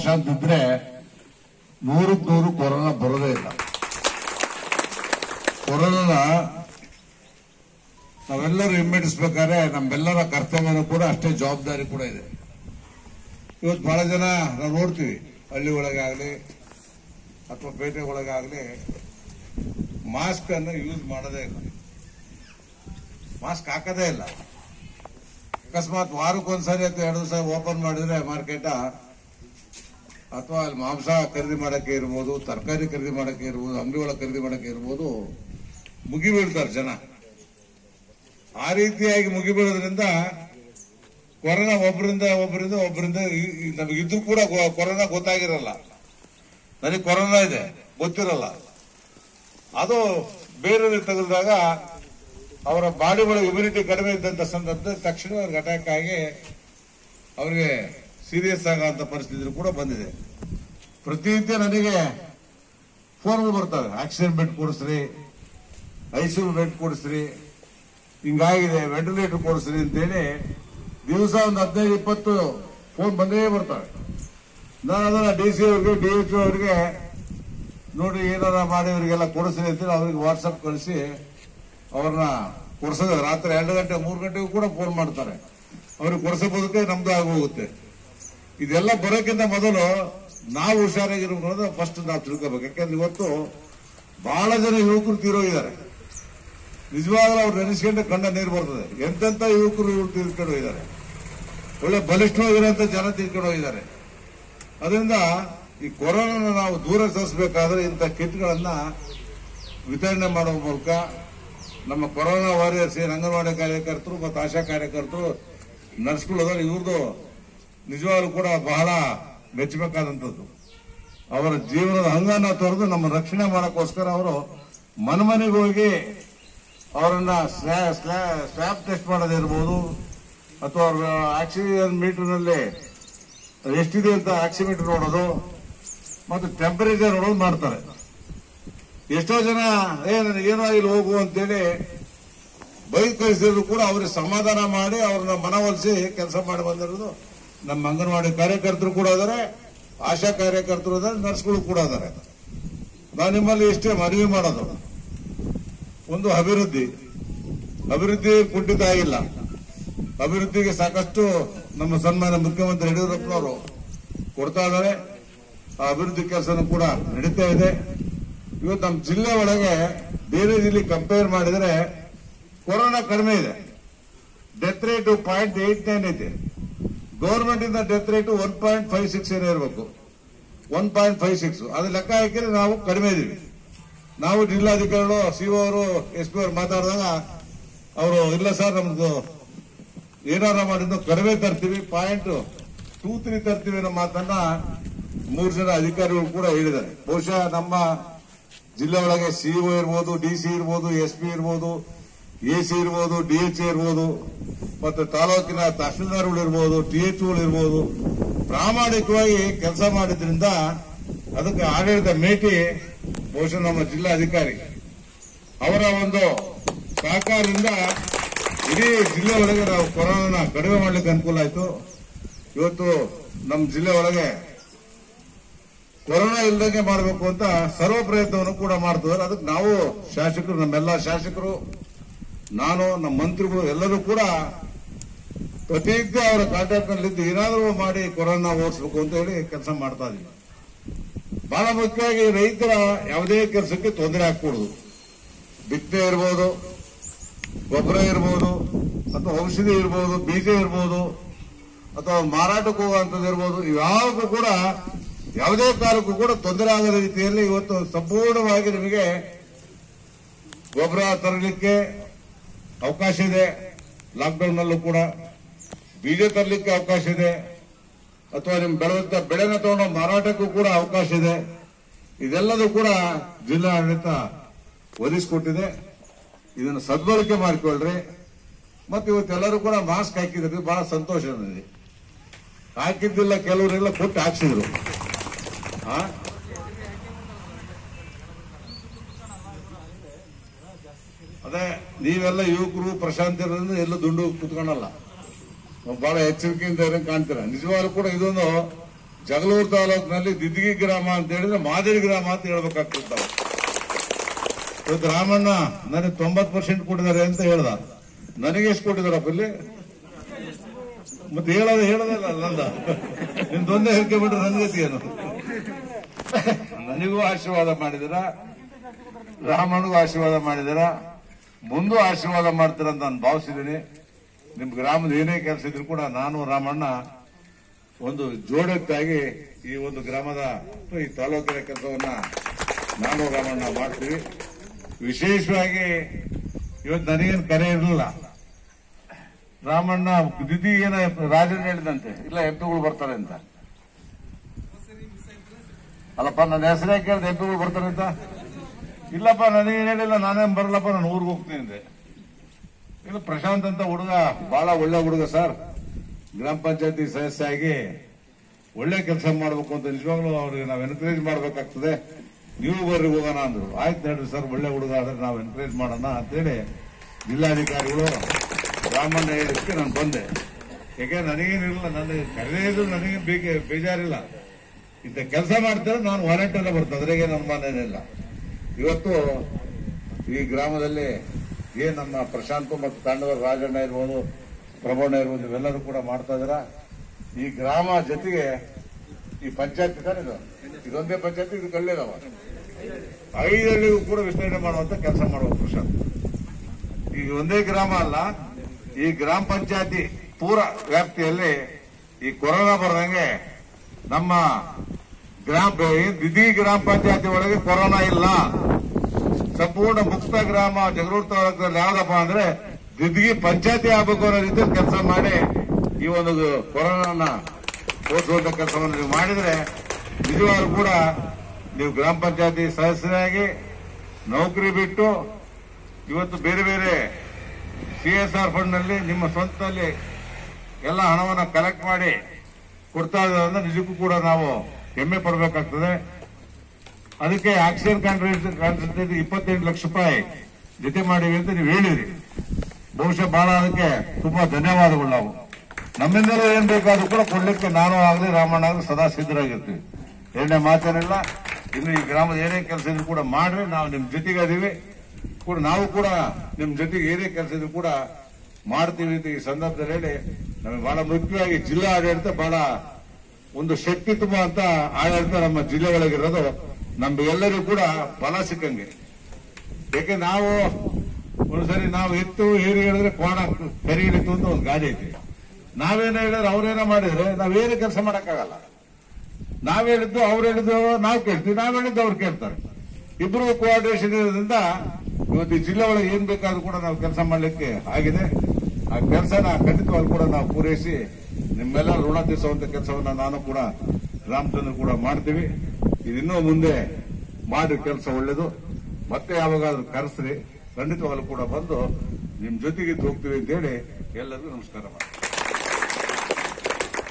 ಪ್ರಶಾಂತ್ ಇದ್ರೆ ನೂರಕ್ಕೆ ನೂರು ಕೊರೋನಾ ಬರೋದೇ ಇಲ್ಲ ಕೊರೋನಾನ ನಾವೆಲ್ಲರೂ ಹಿಮ್ಮೆಟ್ಟಿಸ್ಬೇಕಾದ್ರೆ ನಮ್ಮೆಲ್ಲರ ಕರ್ತವ್ಯನೂ ಕೂಡ ಅಷ್ಟೇ ಜವಾಬ್ದಾರಿ ಕೂಡ ಇದೆ ಇವತ್ತು ಬಹಳ ಜನ ನಾವು ನೋಡ್ತೀವಿ ಹಳ್ಳಿ ಒಳಗಾಗ್ಲಿ ಅಥವಾ ಪೇಟೆ ಒಳಗಾಗ್ಲಿ ಮಾಸ್ಕ್ ಅನ್ನು ಯೂಸ್ ಮಾಡೋದೇ ಇಲ್ಲ ಮಾಸ್ಕ್ ಹಾಕೋದೇ ಇಲ್ಲ ಅಕಸ್ಮಾತ್ ವಾರಕ್ಕೊಂದ್ಸರಿ ಅಥವಾ ಎರಡು ದಿವಸ ಓಪನ್ ಮಾಡಿದ್ರೆ ಮಾರ್ಕೆಟ ಅಥವಾ ಅಲ್ಲಿ ಮಾಂಸ ಖರೀದಿ ಮಾಡಕ್ಕೆ ಇರ್ಬೋದು ತರಕಾರಿ ಖರೀದಿ ಮಾಡಕ್ಕೆ ಇರ್ಬೋದು ಅಂಗಡಿ ಒಳಗೆ ಖರೀದಿ ಮಾಡಕ್ಕೆ ಇರ್ಬೋದು ಮುಗಿಬೀಳ್ತಾರೆ ಜನ ಆ ರೀತಿಯಾಗಿ ಮುಗಿಬೀಳೋದ್ರಿಂದ ಕೊರೋನಾ ಒಬ್ಬರಿಂದ ಒಬ್ಬರಿಂದ ಒಬ್ಬರಿಂದ ನಮಗಿದ್ರು ಕೂಡ ಗೊ- ಕೊರೋನಾ ಗೊತ್ತಾಗಿರಲ್ಲ ನನಗೆ ಕೊರೋನಾ ಇದೆ ಗೊತ್ತಿರಲ್ಲ ಅದು ಬೇರೆ ತೆಗೆದಾಗ ಅವರ ಬಾಡಿ ಒಳಗೆ ಇಮ್ಯುನಿಟಿ ಕಡಿಮೆ ಇದ್ದಂತ ಸಂದರ್ಭದಲ್ಲಿ ತಕ್ಷಣ ಅವ್ರಿಗೆ ಅಟ್ಯಾಕ್ ಆಗಿ ಅವರಿಗೆ ಸೀರಿಯಸ್ ಆಗೋಂಥ ಪರಿಸ್ಥಿತಿ ಕೂಡ ಬಂದಿದೆ ಪ್ರತಿನಿತ್ಯ ನನಗೆ ಫೋನ್ಗಳು ಬರ್ತವೆ ಆಕ್ಸಿಡೆಂಟ್ ಬೆಡ್ ಕೊಡಿಸ್ರಿ ಐಸಿಯು ಬೆಡ್ ಕೊಡಿಸ್ರಿ ಹಿಂಗಾಗಿದೆ ವೆಂಟಿಲೇಟರ್ ಕೊಡಿಸ್ರಿ ಅಂತೇಳಿ ದಿವಸ ಒಂದು ಹದಿನೈದು ಇಪ್ಪತ್ತು ಫೋನ್ ಬಂದೇ ಬರ್ತವೆ ನಾನು ಅದನ್ನ ಡಿ ಸಿ ಅವ್ರಿಗೆ ಡಿ ಎಚ್ ಅವರಿಗೆ ನೋಡಿ ಏನಾರ ಮಾಡಿ ಅವರಿಗೆಲ್ಲ ಕೊಡಿಸ್ರಿ ಅಂತೇಳಿ ಅವ್ರಿಗೆ ವಾಟ್ಸಪ್ ಕಳಿಸಿ ಅವ್ರನ್ನ ಕೊಡ್ಸೋದು ರಾತ್ರಿ ಎರಡು ಗಂಟೆ ಮೂರು ಗಂಟೆಗೂ ಕೂಡ ಫೋನ್ ಮಾಡ್ತಾರೆ ಅವ್ರಿಗೆ ಕೊಡಿಸೋದಕ್ಕೆ ನಮ್ದು ಆಗೋಗುತ್ತೆ ಇದೆಲ್ಲ ಬರೋಕ್ಕಿಂತ ಮೊದಲು ನಾವು ಹುಷಾರಾಗಿರೋದು ಫಸ್ಟ್ ನಾವು ತಿಳ್ಕೋಬೇಕು ಯಾಕಂದ್ರೆ ಇವತ್ತು ಬಹಳ ಜನ ಯುವಕರು ತೀರೋಗಿದ್ದಾರೆ ನಿಜವಾಗ್ಲೂ ಅವ್ರು ನೆನೆಸ್ಕೊಂಡ್ರೆ ಕಣ್ಣ ನೀರು ಬರ್ತದೆ ಎಂತೆಂತ ಯುವಕರು ಇವ್ರು ತೀರ್ಕೊಂಡು ಹೋಗಿದ್ದಾರೆ ಒಳ್ಳೆ ಬಲಿಷ್ಠವಾಗಿರುವಂತ ಜನ ತೀರ್ಕೊಂಡು ಹೋಗಿದ್ದಾರೆ ಅದರಿಂದ ಈ ಕೊರೋನಾನ ನಾವು ದೂರ ಸರಿಸಬೇಕಾದ್ರೆ ಇಂಥ ಕಿಟ್ಗಳನ್ನ ವಿತರಣೆ ಮಾಡುವ ಮೂಲಕ ನಮ್ಮ ಕೊರೋನಾ ವಾರಿಯರ್ಸ್ ಏನು ಅಂಗನವಾಡಿ ಕಾರ್ಯಕರ್ತರು ಮತ್ತು ಆಶಾ ಕಾರ್ಯಕರ್ತರು ನರ್ಸ್ಗಳು ಅದಾರೆ ಇವ್ರದ್ದು ನಿಜವಾಗ್ಲೂ ಕೂಡ ಬಹಳ ಮೆಚ್ಚಬೇಕಾದಂಥದ್ದು ಅವರ ಜೀವನದ ಹಂಗನ್ನ ತೊರೆದು ನಮ್ಮ ರಕ್ಷಣೆ ಮಾಡೋಕ್ಕೋಸ್ಕರ ಅವರು ಮನೆ ಮನೆಗೆ ಹೋಗಿ ಅವರನ್ನ ಸ್ಲ್ಯಾಬ್ ಟೆಸ್ಟ್ ಮಾಡೋದಿರ್ಬೋದು ಅಥವಾ ಅವ್ರ ಆಕ್ಸಿಜನ್ ಮೀಟರ್ನಲ್ಲಿ ಎಷ್ಟಿದೆ ಅಂತ ಆಕ್ಸಿಮೀಟರ್ ನೋಡೋದು ಮತ್ತು ಟೆಂಪರೇಚರ್ ನೋಡೋದು ಮಾಡ್ತಾರೆ ಎಷ್ಟೋ ಜನ ಏ ನನಗೇನೋ ಆಗಿಲ್ಲ ಹೋಗು ಅಂತೇಳಿ ಬೈಕ್ ಕಳಿಸಿದ್ರು ಕೂಡ ಅವ್ರಿಗೆ ಸಮಾಧಾನ ಮಾಡಿ ಅವ್ರನ್ನ ಮನವೊಲಿಸಿ ಕೆಲಸ ಮಾಡಿ ಬಂದಿರೋದು ನಮ್ಮ ಅಂಗನವಾಡಿ ಕಾರ್ಯಕರ್ತರು ಕೂಡ ಇದಾರೆ ಆಶಾ ಕಾರ್ಯಕರ್ತರು ಇದಾರೆ ನರ್ಸ್ಗಳು ಕೂಡ ಇದಾರೆ ನಾನು ನಿಮ್ಮಲ್ಲಿ ಇಷ್ಟೇ ಮನವಿ ಮಾಡೋದು ಒಂದು ಅಭಿವೃದ್ಧಿ ಅಭಿವೃದ್ಧಿ ಕುಂಠಿತ ಆಗಿಲ್ಲ ಅಭಿವೃದ್ಧಿಗೆ ಸಾಕಷ್ಟು ನಮ್ಮ ಸನ್ಮಾನ ಮುಖ್ಯಮಂತ್ರಿ ಯಡಿಯೂರಪ್ಪನವರು ಕೊಡ್ತಾ ಇದ್ದಾರೆ ಆ ಅಭಿವೃದ್ಧಿ ಕೆಲಸನೂ ಕೂಡ ನಡೀತಾ ಇದೆ ಇವತ್ತು ನಮ್ಮ ಜಿಲ್ಲೆ ಒಳಗೆ ಬೇರೆ ಜಿಲ್ಲೆ ಕಂಪೇರ್ ಮಾಡಿದರೆ ಕೊರೋನಾ ಕಡಿಮೆ ಇದೆ death rate point eight nine ಐತೆ ಗೌರ್ಮೆಂಟ್ ಇಂದ death rate one point five six ಏನೋ ಇರಬೇಕು ಒನ್ ಪಾಯಿಂಟ್ ಫೈವ್ ಸಿಕ್ಸ್ ಅದು ಲೆಕ್ಕ ಹಾಕಿದ್ರೆ ನಾವು ಕಡಿಮೆ ಇದೀವಿ ನಾವು ಜಿಲ್ಲಾಧಿಕಾರಿಗಳು ಸಿಒ ಅವರು ಎಸ್ ಪಿ ಅವರು ಮಾತಾಡಿದಾಗ ಅವರು ಇಲ್ಲ ಸರ್ ನಮ್ದು ಏನಾರ ಮಾಡಿದ್ದು ಕಡಿಮೆ ತರ್ತೀವಿ ಪಾಯಿಂಟ್ ಟೂ ತ್ರೀ ತರ್ತೀವಿ ಅನ್ನೋ ಮಾತನ್ನ ಮೂರು ಜನ ಅಧಿಕಾರಿಗಳು ಕೂಡ ಹೇಳಿದ್ದಾರೆ ಬಹುಶಃ ನಮ್ಮ ಜಿಲ್ಲೆ ಒಳಗೆ ಸಿಇಒ ಇರ್ಬೋದು ಡಿ ಸಿ ಇರ್ಬೋದು ಎಸ್ ಪಿ ಇರ್ಬೋದು ಎ ಸಿ ಇರ್ಬೋದು ಡಿ ಎಚ್ ಇರ್ಬೋದು ಮತ್ತು ತಾಲೂಕಿನ ತಹಶೀಲ್ದಾರ್ಗಳು ಇರ್ಬೋದು ಟಿ ಎಚ್ ಇರ್ಬೋದು ಪ್ರಾಮಾಣಿಕವಾಗಿ ಕೆಲಸ ಮಾಡಿದ್ರಿಂದ ಅದಕ್ಕೆ ಆಡಳಿತ ಮೇಟಿ ಬಹುಶಃ ನಮ್ಮ ಜಿಲ್ಲಾ ಅಧಿಕಾರಿ ಅವರ ಒಂದು ಸಹಕಾರದಿಂದ ಇಡೀ ಜಿಲ್ಲೆ ಒಳಗೆ ನಾವು ಕೊರೋನಾನ ಕಡಿಮೆ ಮಾಡ್ಲಿಕ್ಕೆ ಅನುಕೂಲ ಆಯ್ತು ಇವತ್ತು ನಮ್ಮ ಜಿಲ್ಲೆ ಒಳಗೆ ಕೊರೋನಾ ಇಲ್ದಂಗೆ ಮಾಡಬೇಕು ಅಂತ ಸರ್ವ ಪ್ರಯತ್ನವನ್ನು ಕೂಡ ಮಾಡ್ತಿದ್ದಾರೆ ಅದಕ್ಕೆ ನಾವು ಶಾಸಕರು ನಮ್ಮೆಲ್ಲ ಶಾಸಕರು ನಾನು ನಮ್ಮ ಮಂತ್ರಿಗಳು ಎಲ್ಲರೂ ಕೂಡ ಪ್ರತಿನಿತ್ಯ ಅವರ ಕಾಂಟ್ಯಾಕ್ಟ್ ನಲ್ಲಿದ್ದು ಏನಾದರೂ ಮಾಡಿ ಕೊರೋನಾ ಓಡಿಸ್ಬೇಕು ಅಂತ ಹೇಳಿ ಕೆಲಸ ಮಾಡ್ತಾ ಇದೀವಿ ಬಹಳ ಮುಖ್ಯವಾಗಿ ರೈತರ ಯಾವುದೇ ಕೆಲಸಕ್ಕೆ ತೊಂದರೆ ಹಾಕೂಡುದು ಬಿತ್ತನೆ ಇರ್ಬೋದು ಗೊಬ್ಬರ ಇರ್ಬೋದು ಅಥವಾ ಔಷಧಿ ಇರ್ಬೋದು ಬೀಜ ಇರ್ಬೋದು ಅಥವಾ ಮಾರಾಟಕ್ಕೆ ಹೋಗುವಂಥದ್ದು ಇರ್ಬೋದು ಇವ್ಯಾವುದಕ್ಕೂ ಕೂಡ ಯಾವುದೇ ಕಾಲಕ್ಕೂ ಕೂಡ ತೊಂದರೆ ಆಗದ ರೀತಿಯಲ್ಲಿ ಇವತ್ತು ಸಂಪೂರ್ಣವಾಗಿ ನಿಮಗೆ ಗೊಬ್ಬರ ತರಲಿಕ್ಕೆ ಅವಕಾಶ ಇದೆ ಲಾಕ್ಡೌನ್ ನಲ್ಲೂ ಕೂಡ ಬೀಜ ತರಲಿಕ್ಕೆ ಅವಕಾಶ ಇದೆ ಅಥವಾ ನಿಮ್ ಬೆಳೆದಂತ ಬೆಳೆನ ತಗೊಂಡು ಮಾರಾಟಕ್ಕೂ ಕೂಡ ಅವಕಾಶ ಇದೆ ಇದೆಲ್ಲದೂ ಕೂಡ ಜಿಲ್ಲಾಡಳಿತ ಒದಗಿಸಿಕೊಟ್ಟಿದೆ ಇದನ್ನು ಸದ್ಬಳಕೆ ಮಾಡಿಕೊಳ್ಳ್ರಿ ಮತ್ತೆ ಇವತ್ತೆಲ್ಲರೂ ಕೂಡ ಮಾಸ್ಕ್ ಹಾಕಿದ್ರಿ ಬಹಳ ಸಂತೋಷ ನನಗೆ ಹಾಕಿದ್ದಿಲ್ಲ ಕೆಲವರೆಲ್ಲ ಕೊಟ್ಟು ಹಾಕ್ಸಿದ್ರು ಆ? ಅದೇ ನೀವೆಲ್ಲ ಯುವಕರು ಪ್ರಶಾಂತ ಇರೋದ್ರಿಂದ ಎಲ್ಲೂ ದುಂಡು ಕುತ್ಕೊಳಲ್ಲ ಬಹಳ ಎಚ್ಚರಿಕೆಯಿಂದ ಇರೋ ಕಾಣ್ತೀರ ನಿಜವಾಗ್ಲೂ ಕೂಡ ಇದೊಂದು ಜಗಳೂರು ತಾಲೂಕಿನಲ್ಲಿ ದಿದ್ಗಿ ಗ್ರಾಮ ಅಂತ ಹೇಳಿದ್ರೆ ಮಾದರಿ ಗ್ರಾಮ ಅಂತ ಹೇಳ್ಬೇಕಾಗ್ತದೆ ನಾವು ಇವತ್ತು ರಾಮಣ್ಣ ನನಗೆ ತೊಂಬತ್ ಪರ್ಸೆಂಟ್ ಕೊಟ್ಟಿದ್ದಾರೆ ಅಂತ ಹೇಳ್ದ ನನಗೆ ಎಷ್ಟು ಕೊಟ್ಟಿದಾರಪ್ಪ ಇಲ್ಲಿ ಮತ್ತೆ ಹೇಳೋದು ಹೇಳೋದಲ್ಲ ನಂದ ನಿಮ್ದೊಂದೇ ಹೇಳ್ಕೆ ಬಿಟ್ರೆ ನನ್ನ ಗತಿ ಏನು ನನಗೂ ಆಶೀರ್ವಾದ ಮಾಡಿದಿರ ರಾಮಣ್ಣಗೂ ಆಶೀರ್ವಾದ ಮಾಡಿದಿರ ಮುಂದೂ ಆಶೀರ್ವಾದ ಮಾಡ್ತೀರಂತ ನಾನು ಭಾವಿಸಿದ್ದೀನಿ ನಿಮ್ ಗ್ರಾಮದ ಏನೇ ಕೆಲಸ ಇದ್ರು ಕೂಡ ನಾನು ರಾಮಣ್ಣ ಒಂದು ಜೋಡತ್ತಾಗಿ ಈ ಒಂದು ಗ್ರಾಮದ ಈ ತಾಲೂಕಿನ ಕೆಲಸವನ್ನ ನಾನು ರಾಮಣ್ಣ ಮಾಡ್ತೀವಿ ವಿಶೇಷವಾಗಿ ಇವತ್ತು ನನಗೇನು ಕರೆ ಇರಲಿಲ್ಲ ರಾಮಣ್ಣ ದಿದಿ ಏನ ರಾಜನ್ ಹೇಳಿದಂತೆ ಇಲ್ಲ ಎಂಪಿಗಳು ಬರ್ತಾರೆ ಅಂತ ಅಲ್ಲಪ್ಪ ನನ್ನ ಹೆಸರೇ ಕೇಳಿದೆ ಎಂಪಿಗಳು ಬರ್ತಾರೆ ಅಂತ ಇಲ್ಲಪ್ಪ ನನಗೇನು ಹೇಳಿಲ್ಲ ನಾನೇನ್ ಬರಲ್ಲಪ್ಪ ನಾನು ಊರಿಗೆ ಹೋಗ್ತೀನಿ ಅಂದೆ ಇಲ್ಲ ಪ್ರಶಾಂತ್ ಅಂತ ಹುಡುಗ ಬಹಳ ಒಳ್ಳೆ ಹುಡುಗ ಸರ್ ಗ್ರಾಮ ಪಂಚಾಯತಿ ಸದಸ್ಯ ಆಗಿ ಒಳ್ಳೆ ಕೆಲಸ ಮಾಡ್ಬೇಕು ಅಂತ ನಿಜವಾಗ್ಲೂ ಅವ್ರಿಗೆ ನಾವು ಎನ್ಕರೇಜ್ ಮಾಡ್ಬೇಕಾಗ್ತದೆ ನೀವು ಬರ್ರಿ ಹೋಗೋಣ ಅಂದ್ರು ಆಯ್ತು ನೋಡ್ರಿ ಸರ್ ಒಳ್ಳೆ ಹುಡುಗ ಆದ್ರೆ ನಾವು ಎನ್ಕರೇಜ್ ಮಾಡೋಣ ಅಂತೇಳಿ ಜಿಲ್ಲಾಧಿಕಾರಿಗಳು ರಾಮಣ್ಣ ಹೇಳಿದಕ್ಕೆ ನಾನು ಬಂದೆ ಯಾಕೆ ನನಗೇನಿರಲಿಲ್ಲ ನನಗೆ ಕರೆಯೋದು ನನಗೆ ಬೇಕೆ ಬೇಜಾರಿಲ್ಲ ಇಂಥ ಕೆಲಸ ಮಾಡ್ತಾರೆ ನಾನು ವಾಲಂಟಿಯರ್ ಬರ್ತದೆ ಅದ್ರಾಗೆ ನನ್ನ ಮಾನೇನಿಲ್ಲ ಇವತ್ತು ಈ ಗ್ರಾಮದಲ್ಲಿ ಏನ್ ನಮ್ಮ ಪ್ರಶಾಂತ್ ಮತ್ತು ತಾಂಡವ ರಾಜಣ್ಣ ಇರ್ಬೋದು ಪ್ರಭೋಣ ಇರ್ಬೋದು ಇವೆಲ್ಲರೂ ಕೂಡ ಮಾಡ್ತಾ ಇದಾರ ಈ ಗ್ರಾಮ ಜೊತೆಗೆ ಈ ಪಂಚಾಯತ್ ತಾನೆ ಇದು ಇದೊಂದೇ ಪಂಚಾಯತ್ ಇದು ಕಳ್ಳಿದಾವ ಐದಳ್ಳಿಗೂ ಕೂಡ ವಿಸ್ತರಣೆ ಮಾಡುವಂತ ಕೆಲಸ ಮಾಡುವ ಪ್ರಶಾಂತ್ ಈಗ ಒಂದೇ ಗ್ರಾಮ ಅಲ್ಲ ಈ ಗ್ರಾಮ ಪಂಚಾಯತಿ ಪೂರ ವ್ಯಾಪ್ತಿಯಲ್ಲಿ ಈ ಕೊರೋನಾ ಬರದಂಗೆ ನಮ್ಮ ಗ್ರಾಮ ದಿದಿ ಗ್ರಾಮ ಪಂಚಾಯತಿ ಒಳಗೆ ಕೊರೋನಾ ಇಲ್ಲ ಸಂಪೂರ್ಣ ಮುಕ್ತ ಗ್ರಾಮ ಜಗಳೂರು ತಾಲೂಕಲ್ಲಿ ಯಾವ್ದಪ್ಪ ಅಂದ್ರೆ ದಿದ್ಗಿ ಪಂಚಾಯತಿ ಆಗ್ಬೇಕು ಅನ್ನೋ ರೀತಿಯಲ್ಲಿ ಕೆಲಸ ಮಾಡಿ ಈ ಒಂದು ಕೊರೋನಾನ ಓಡಿಸುವಂತ ಕೆಲಸವನ್ನು ನೀವು ಮಾಡಿದ್ರೆ ನಿಜವಾಗ್ಲೂ ಕೂಡ ನೀವು ಗ್ರಾಮ ಪಂಚಾಯತಿ ಸದಸ್ಯರಾಗಿ ನೌಕರಿ ಬಿಟ್ಟು ಇವತ್ತು ಬೇರೆ ಬೇರೆ ಸಿ ಎಸ್ ಆರ್ ಫಂಡ್ ನಲ್ಲಿ ನಿಮ್ಮ ಸ್ವಂತದಲ್ಲಿ ಎಲ್ಲ ಹಣವನ್ನು ಕಲೆಕ್ಟ್ ಮಾಡಿ ಕೊಡ್ತಾ ಇರೋದ್ರಿಂದ ನಿಜಕ್ಕೂ ಕೂಡ ನಾವು ಹೆಮ್ಮೆ ಪಡಬೇಕಾಗ್ತದೆ ಅದಕ್ಕೆ ಆಕ್ಸಿಜನ್ ಕಾನ್ಸಂಟ್ರೇಟ್ ಇಪ್ಪತ್ತೆಂಟು ಲಕ್ಷ ರೂಪಾಯಿ ಜೊತೆ ಮಾಡಿವಿ ಅಂತ ನೀವು ಹೇಳಿದ್ರಿ ಬಹುಶಃ ಬಹಳ ಅದಕ್ಕೆ ತುಂಬಾ ಧನ್ಯವಾದಗಳು ನಾವು ನಮ್ಮಿಂದಲೂ ಏನ್ ಬೇಕಾದ್ರೂ ಕೂಡ ಕೊಡ್ಲಿಕ್ಕೆ ನಾನು ಆಗಲಿ ರಾಮಣ್ಣ ಆಗಲಿ ಸದಾ ಸಿದ್ಧರಾಗಿರ್ತೀವಿ ಎರಡನೇ ಮಾತೇನಿಲ್ಲ ಇನ್ನು ಈ ಗ್ರಾಮದ ಏನೇ ಕೆಲಸ ಇದ್ರು ಕೂಡ ಮಾಡ್ರಿ ನಾವು ನಿಮ್ ಜೊತೆಗೆ ಅದೀವಿ ಕೂಡ ನಾವು ಕೂಡ ನಿಮ್ ಜೊತೆಗೆ ಏನೇ ಕೆಲಸ ಇದ್ರು ಕೂಡ ಮಾಡ್ತೀವಿ ಅಂತ ಈ ಸಂದರ್ಭದಲ್ಲಿ ಹೇಳಿ ನಮಗೆ ಬಹಳ ಮುಖ್ಯವಾಗಿ ಜಿಲ್ಲಾ ಆಡಳಿತ ಬಹಳ ಒಂದು ಶಕ್ತಿ ತುಂಬ ಅಂತ ಆಡಳಿತ ನಮ್ಮ ಜಿಲ್ಲೆ ಒಳಗಿರೋದು ನಮ್ಗೆಲ್ಲರಿಗೂ ಕೂಡ ಬಲ ಸಿಕ್ಕಂಗೆ ಯಾಕೆ ನಾವು ಒಂದ್ಸರಿ ನಾವು ಎತ್ತು ಏರಿ ಹೇಳಿದ್ರೆ ಕೋಣ ಕರಿ ಹಿಡಿತು ಅಂತ ಒಂದು ಗಾದೆ ಐತಿ ನಾವೇನೋ ಹೇಳಿದ್ರೆ ಅವ್ರೇನೋ ಮಾಡಿದ್ರೆ ನಾವೇನು ಕೆಲಸ ಮಾಡಕ್ಕಾಗಲ್ಲ ನಾವ್ ಹೇಳಿದ್ದು ಅವ್ರು ಹೇಳಿದ್ದು ನಾವು ಕೇಳ್ತೀವಿ ನಾವ್ ಹೇಳಿದ್ದು ಅವ್ರು ಕೇಳ್ತಾರೆ ಇಬ್ರು ಕೋಆರ್ಡಿನೇಷನ್ ಇರೋದ್ರಿಂದ ಇವತ್ತು ಈ ಜಿಲ್ಲೆ ಒಳಗೆ ಏನ್ ಬೇಕಾದ್ರೂ ಕೂಡ ನಾವು ಕೆಲಸ ಮಾಡ್ಲಿಕ್ಕೆ ಆಗಿದೆ ಆ ಕೆಲಸನ ಖಂಡಿತವಾಗ್ಲೂ ಕೂಡ ನಾವು ಪೂರೈಸಿ ನಿಮ್ಮೆಲ್ಲ ಋಣ ತೀರಿಸುವಂತ ಕೆಲಸವನ್ನ ನಾನು ಕೂಡ ರಾಮಚಂದ್ರ ಕೂಡ ಮಾಡ್ತೀವಿ ಇದಿನ್ನೂ ಮುಂದೆ ಮಾಡಿ ಕೆಲಸ ಒಳ್ಳೇದು ಮತ್ತೆ ಯಾವಾಗಾದ್ರೂ ಕರೆಸ್ರಿ ಖಂಡಿತವಾಗ್ಲೂ ಕೂಡ ಬಂದು ನಿಮ್ ಜೊತೆಗೆ ಹೋಗ್ತೀವಿ ಅಂತ ಹೇಳಿ ಎಲ್ಲರಿಗೂ ನಮಸ್ಕಾರ ಮಾಡಿ